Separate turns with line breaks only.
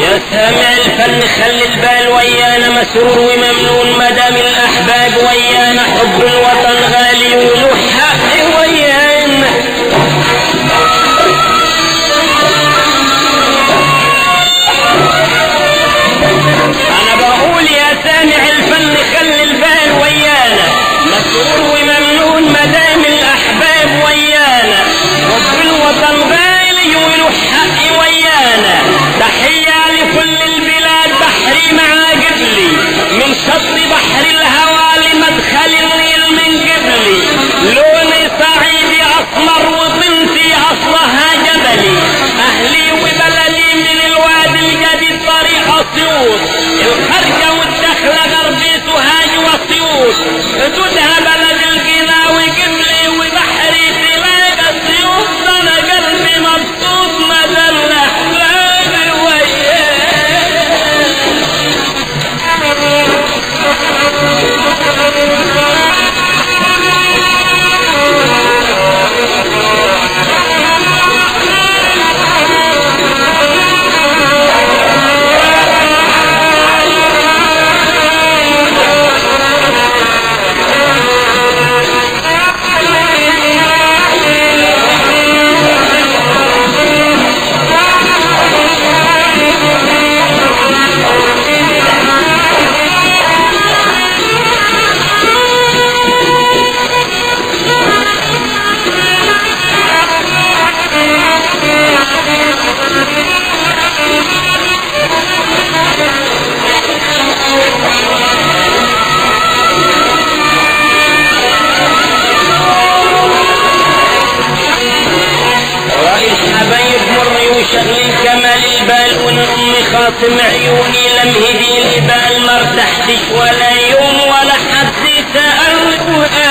يا سامع الفن خلي البال ويانا مسرور وممنون مدام الاحباب ويانا حب الوطن غالي وله حق ويانا انا بقول يا سامع الفن خلي البال ويانا مسرور وممنون مدام الاحباب ويانا حب الوطن غالي وله حق ويانا تحية لكل البلاد بحري مع قبلي من شط بحر الهوى لمدخل النيل من قبلي لوني صعيدي اسمر وبنتي اصلها جبلي اهلي وبلدي من الوادي الجديد طريق اسيوط الخرجة والدخلة غربي سوهاج واسيوط حدودها بلد القنا وقبلي وبحري تلاقى اسيوط انا قلبي مبسوط مدى الاحلام وياه رأي الحبايب مري وشغل الجمال البال وان امي خاصم عيوني لم هدي البال ما ارتحتش ولا